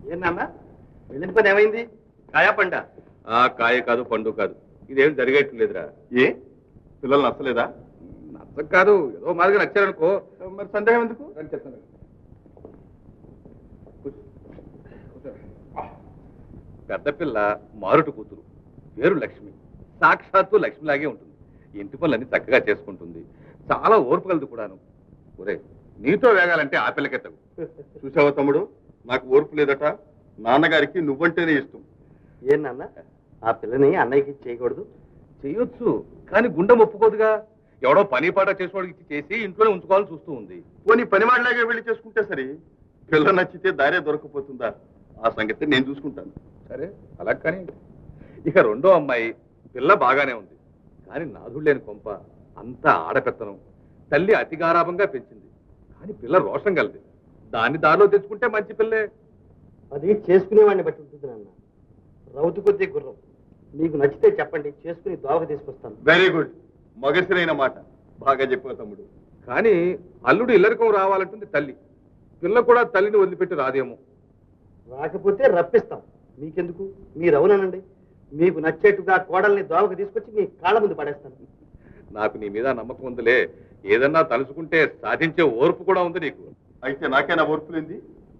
ఏం నాన్న వెళ్ళిన పని ఏమైంది కాయా పండ ఆ కాయ కాదు పండు కాదు ఇదేం జరిగేట్లేదురా ఏ పిల్లలు నచ్చలేదా నచ్చం కాదు ఏదో మార్గం నచ్చారనుకో మరి సందేహం ఎందుకు రండి చెప్తాను కూర్చో. కూర్చో. పెద్ద పిల్ల మారుటు కూతురు పేరు లక్ష్మి సాక్షాత్తు లక్ష్మిలాగే ఉంటుంది ఇంటి పనులన్నీ చక్కగా చేసుకుంటుంది చాలా ఓర్పు కలదు కూడాను ఒరే నీతో వేగాలంటే ఆ పిల్లకే తగు చూసావా తమ్ముడు నాకు ఓర్పు లేదట నాన్నగారికి నువ్వంటేనే ఇష్టం ఏం నాన్న ఆ పిల్లని అన్నయ్యకి చేయకూడదు చెయ్యొచ్చు కానీ గుండెం ఒప్పుకోదుగా ఎవడో పని పాట చేసేవాడికి ఇచ్చి చేసి ఇంట్లోనే ఉంచుకోవాలని చూస్తూ ఉంది పోనీ పని మాటలాగే వెళ్ళి చేసుకుంటే సరే పిల్ల నచ్చితే దారే దొరకపోతుందా ఆ సంగతి నేను చూసుకుంటాను సరే అలా కానీ ఇక రెండో అమ్మాయి పిల్ల బాగానే ఉంది కానీ నాదుడు లేని కొంప అంతా ఆడపెత్తనం తల్లి అతి గారాభంగా పెంచింది కానీ పిల్ల రోషం కలది దాన్ని దారిలో తెచ్చుకుంటే మంచి పిల్లే అది చేసుకునేవాడిని బట్టి ఉంటుంది నాన్న రౌతు కొద్దీ గుర్రం మీకు నచ్చితే చెప్పండి చేసుకుని దోవకు తీసుకొస్తాను వెరీ గుడ్ మగసిరైన మాట బాగా చెప్పావు తమ్ముడు కానీ అల్లుడు ఇల్లరికం రావాలంటుంది తల్లి పిల్ల కూడా తల్లిని వదిలిపెట్టి రాదేమో రాకపోతే రప్పిస్తాం మీకెందుకు మీరు అవునండి మీకు నచ్చేట్టుగా కోడల్ని దోవకు తీసుకొచ్చి మీ కాళ్ళ ముందు పడేస్తాను నాకు నీ మీద నమ్మకం ఉందిలే ఏదన్నా తలుచుకుంటే సాధించే ఓర్పు కూడా ఉంది నీకు అయితే నాకేనా ఓర్పు లేంది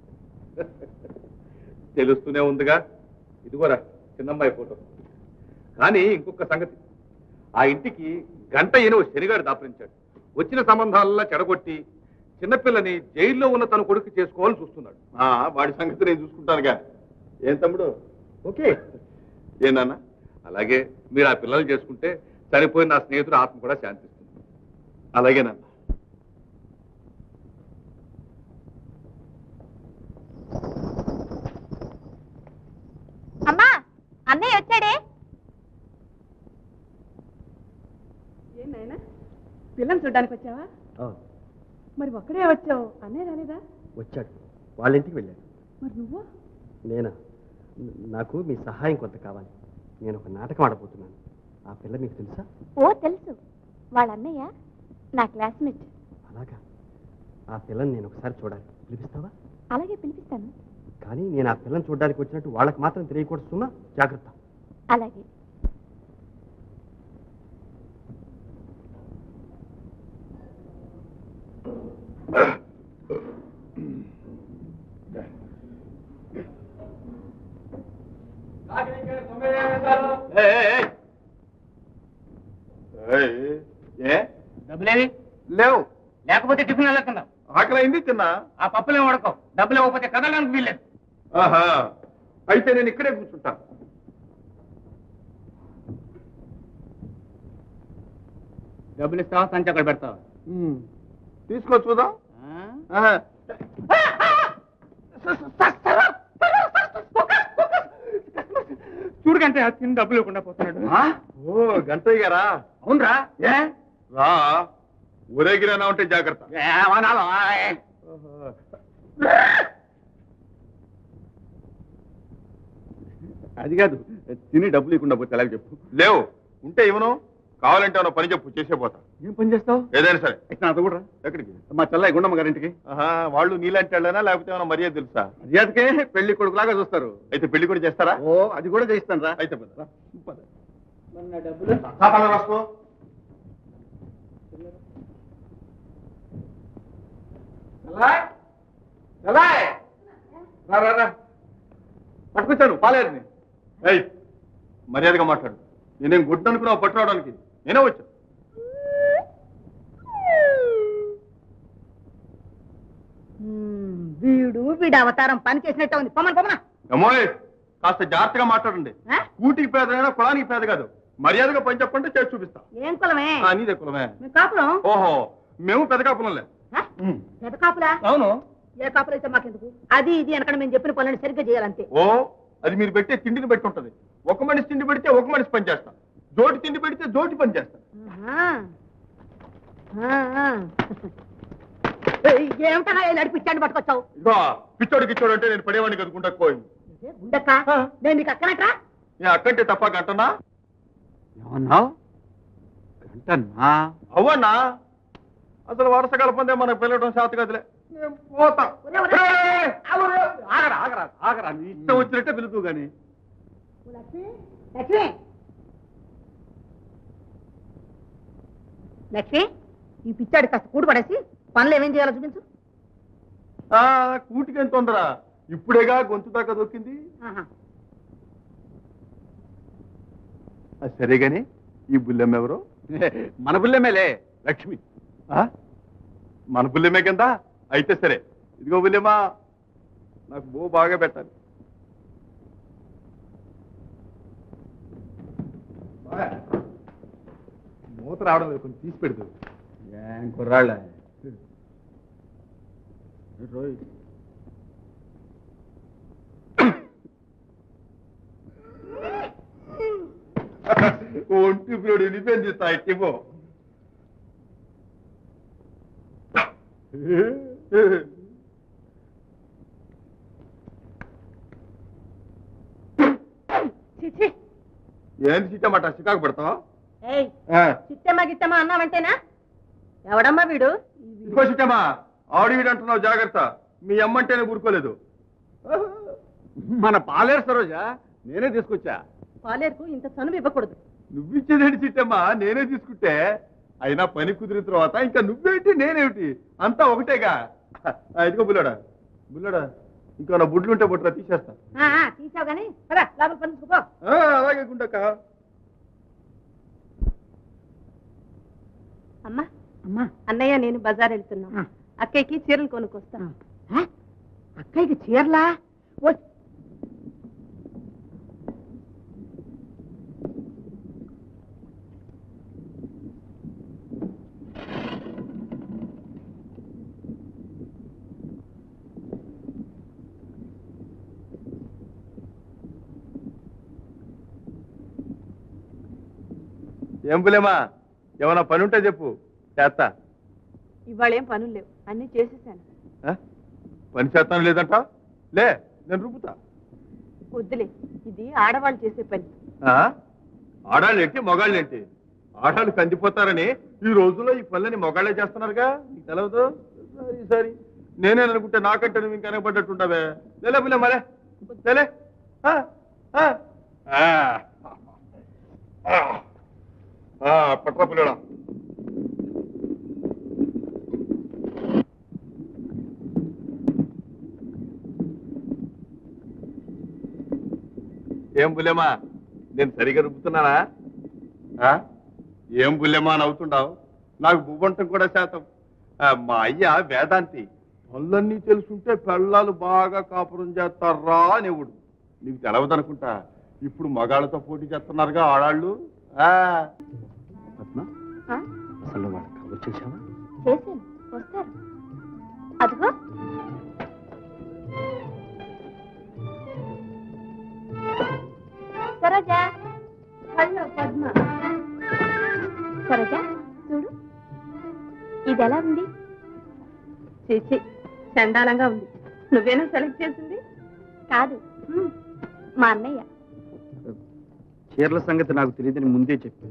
తెలుస్తూనే ఉందిగా ఇదిగోరా చిన్నమ్మాయి ఫోటో కానీ ఇంకొక సంగతి ఆ ఇంటికి గంట ఏనో శనిగాడు దాపరించాడు వచ్చిన సంబంధాలలా చెడగొట్టి చిన్నపిల్లని జైల్లో ఉన్న తన కొడుకు చేసుకోవాలని చూస్తున్నాడు ఆ, వాడి సంగతి నేను చూసుకుంటానుగా ఏం తమ్ముడు ఓకే ఏ నాన్న అలాగే మీరు ఆ పిల్లలు చేసుకుంటే చనిపోయిన నా స్నేహితుడు ఆత్మ కూడా శాంతిస్తుంది అలాగే నాన్న అమ్మా అన్నయ్య వచ్చాడే ఏం నాయనా పిల్లని చూడ్డానికి వచ్చావా మరి ఒక్కడే వచ్చావు అన్నయ్య రాలేదా వచ్చాడు వాళ్ళ ఇంటికి వెళ్ళాడు మరి నువ్వు నేనా న- నాకు మీ సహాయం కొంత కావాలి నేను ఒక నాటకం ఆడబోతున్నాను ఆ పిల్ల మీకు తెలుసా ఓ తెలుసు వాళ్ళ అన్నయ్య నా క్లాస్మేట్ అలాగా ఆ పిల్లని నేను ఒకసారి చూడాలి పిలిపిస్తావా అలాగే పిలిపిస్తాను కానీ నేను ఆ పిల్లని చూడడానికి వచ్చినట్టు వాళ్ళకి మాత్రం తెలియకూడదు సుమా జాగ్రత్త అలాగే ఏయ్, ఏ డబ్బులేవి లేవు లేకపోతే టిఫిన్ వెళ్ళకుండా ఆకలి అయింది తిన్నా ఆ పప్పులే ఉడకవు డబ్బులు ఇవ్వకపోతే కదలడానికి వీల్లేదు ఆహా అయితే నేను ఇక్కడే కూర్చుంటా డబ్బులు ఇస్తావా సంచి అక్కడ పెడతావా తీసుకో చూద్దాం ఆహా. చూడకంటే తిని డబ్బులు ఇవ్వకుండా పోతున్నాడు ఓ గంటయ్య గారా అవునరా ఏ రా ఊరేగిరైనా ఉంటే జాగ్రత్త ఏమనాలో అది కాదు తిని డబ్బులు ఇవ్వకుండా పోతే ఎలాగ చెప్పు లేవు ఉంటే ఇవ్వను కావాలంటే ఏమన్నా పని చెప్పు చేసే పోతా ఏం పని చేస్తావు ఏదైనా సరే నాతో కూడా ఎక్కడికి మా చెల్లయ్య గుండమ్మ గారింటికి ఆహా, వాళ్ళు నీలాంటి వాళ్ళైనా లేకపోతే ఏమైనా మర్యాద తెలుసా మర్యాదకే పెళ్లి కొడుకులాగా చూస్తారు అయితే పెళ్లి కూడా చేస్తారా ఓ అది కూడా చేయిస్తాను రా అయితే పద. పద. డబ్బులు పాపాల రాసుకో. రా రా రా పట్టుకొచ్చాను పాలేరుని ఏయ్ మర్యాదగా మాట్లాడు నేనేం గుడ్డు అనుకున్నావు పట్టుకోవడానికి నేనే వచ్చా వీడు వీడి అవతారం పని చేసినట్టు ఉంది పొమ్మని పొమ్మన అమ్మోయ్ కాస్త జాగ్రత్తగా మాట్లాడండి కూటికి పేదైనా కులానికి పేద కాదు మర్యాదగా పని చెప్పంటే చేసి చూపిస్తా ఏం కులమే ఆ, నీదే కులమే మీ కాపురం ఓహో మేము పెద్ద కాపులంలే ఆ? పెద్ద కాపులా అవును ఏ కాపురం అయితే మాకెందుకు అది ఇది అనక్కడ మేము చెప్పిన పనులను సరిగ్గా చేయాలంతే ఓ అది మీరు పెట్టే తిండిని బట్టి ఉంటది ఒక మనిషి తిండి పెడితే ఒక మనిషి పని చేస్తా జోటి తిండి పెడితే జోటి పని చేస్తా ఆహా. ఆ, ఆ. ఏయ్, ఏమిటా నడిపించాడు పట్టుకొచ్చావు ఇదిగో పిచ్చోడు గిచ్చోడు అంటే నేను పడేవాడిని కదుకుంటా పోయింది ఇదే గుండక్క నేను నీకు అక్కనట్రా నేను అక్కంటే తప్ప గంటనా ఏమన్నావు గంటన్నా అవ్వన్నా అసలు వరుస కలపందే మనకు పిల్లడం శాత కదలే నేను పోతా ఒరే, ఒరే. ఏయ్, ఆగురే. ఆగరా ఆగరా ఆగరా నీ ఇష్టం వచ్చినట్టే పిలుతూ గాని లక్ష్మి లక్ష్మి లక్ష్మి ఈ పిచ్చాడి కాస్త కూడు పడేసి పనులు ఏమేం చేయాలో చూపించు ఆ కూటికేం తొందర ఇప్పుడేగా గొంతు దాకా దొక్కింది ఆహా. అది సరే గాని ఈ బుల్లెమ్మ ఎవరు మన బుల్లెమేలే లక్ష్మి ఆ? మన బుల్లెమే కింద అయితే సరే ఇదిగో బుల్లెమ్మా నాకు బో బాగా పెట్టాలి మూత రావడం లేదు కొంచెం తీసి పెడుతుంది ఏం కుర్రాళ్ళ ఒంటి ఇప్పుడు వినిపోయింది తాకిపో చిచ్చి ఏంటి చిట్టమాట చికాకు పెడతావా ఏయ్ చిత్తమ్మ గిత్తమ్మ అన్నావంటేనా ఎవడమ్మా వీడు ఇదిగో చిట్టమ్మా ఆడివిడు అంటున్నావు జాగ్రత్త మీ అమ్మంటేనే ఊరుకోలేదు మన పాలేరు సరోజా నేనే తీసుకొచ్చా పాలేరుకు ఇంత చనువు ఇవ్వకూడదు నువ్విచ్చేదేంటి చిట్టమ్మా నేనే తీసుకుంటే అయినా పని కుదిరిన తర్వాత ఇంకా నువ్వేంటి నేనేమిటి అంతా ఒకటేగా ఆ, ఇదిగో బుల్లడా బుల్లడా ఇంకా నా బుడ్లు ఉంటే బుట్రా తీసేస్తా ఆ, ఆ, తీసావు గానీ పద లోపల పని చూసుకో ఆ, అలాగే గుండక్క అమ్మా అమ్మా అన్నయ్య నేను బజార్ వెళ్తున్నా అక్కయ్యకి చీరలు కొనుక్కొస్తా అక్కయ్యకి చీరలా ఏం బులేమా ఏమన్నా పని ఉంటే చెప్పు చేస్తా ఇవాళ ఏం పనులు లేవు అన్ని చేసేసాను ఆ? పని చేస్తాను లేదంట లే నేను రుబ్బుతా వద్దులే ఇది ఆడవాళ్ళు చేసే పని ఆ? ఆడాళ్ళు ఏంటి మొగాళ్ళు ఏంటి ఆడాళ్ళు కందిపోతారని ఈ రోజుల్లో ఈ పనులని మొగాళ్ళే చేస్తున్నారుగా నీకు తెలవదు సరే సరే నేనే అనుకుంటే నాకంటే నువ్వు ఇంకా కనబడ్డట్టుండవే లేలే బులే మరే లేలే ఆ, ఆ. ఆ. ఆ. ఆ, పట్రా పుల్లడా ఏం బుల్లెమా నేను సరిగా రుబ్బుతున్నానా ఆ? ఏం బుల్లెమా అని అవుతుండవు నాకు బువ్వంటం కూడా శాతం ఆ, మా అయ్య వేదాంతి పళ్ళన్నీ తెలుసుంటే పెళ్ళాలు బాగా కాపురం చేస్తారా అనేవుడు నీకు తెలవదనుకుంటా ఇప్పుడు మగాళ్ళతో పోటీ చేస్తున్నారుగా ఆడాళ్ళు ఆ. పద్మ ఆ? అసలు వాళ్ళ కబుర్ చేశావా చేశాను వస్తారు అదిగో సరోజా హలో పద్మ సరోజా చూడు ఇది ఎలా ఉంది చేసి చండాలంగా ఉంది నువ్వేనా సెలెక్ట్ చేసింది కాదు మా అన్నయ్య చీరల సంగతి నాకు తెలియదని ముందే చెప్పాను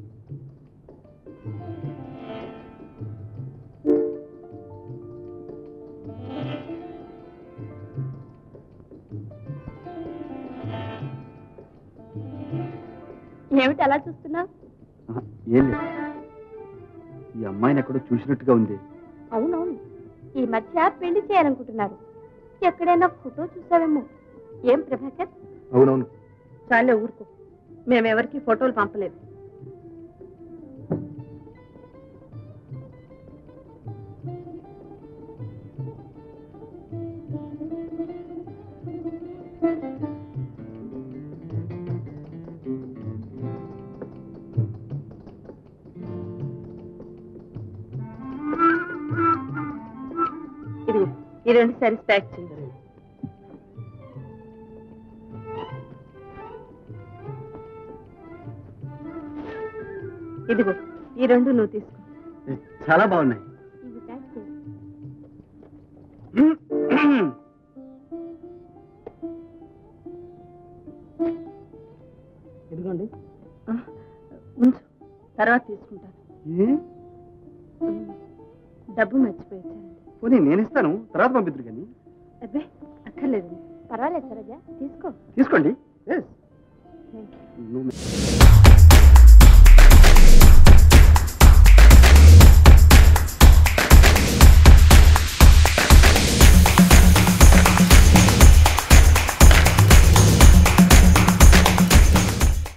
ఏమిటి అలా చూస్తున్నావు ఆహా, ఏం లేదు ఈ అమ్మాయిని ఎక్కడో చూసినట్టుగా ఉంది అవునవును ఈ మధ్య పెళ్లి చేయాలనుకుంటున్నారు ఎక్కడైనా ఫోటో చూసావేమో ఏం ప్రభాకర్ అవునవును చాలే ఊరుకో మేమెవరికి ఫోటోలు పంపలేదు ఇదిగో ఈ రెండు సారీస్ ప్యాక్ చేయండి ఇదిగో ఈ రెండు నువ్వు తీసుకో చాలా బాగున్నాయి ఇవి ప్యాక్ చేయి ఇదిగోండి ఆ, ఉంచు తర్వాత తీసుకుంటాను ఏ? డబ్బు మర్చిపోయించానండి పోనీ నేను ఇస్తాను తర్వాత పంపిద్దురు కానీ అబ్బే అక్కర్లేదండి పర్వాలేదు సరోజ తీసుకో తీసుకోండి థ్యాంక్ యూ నువ్వు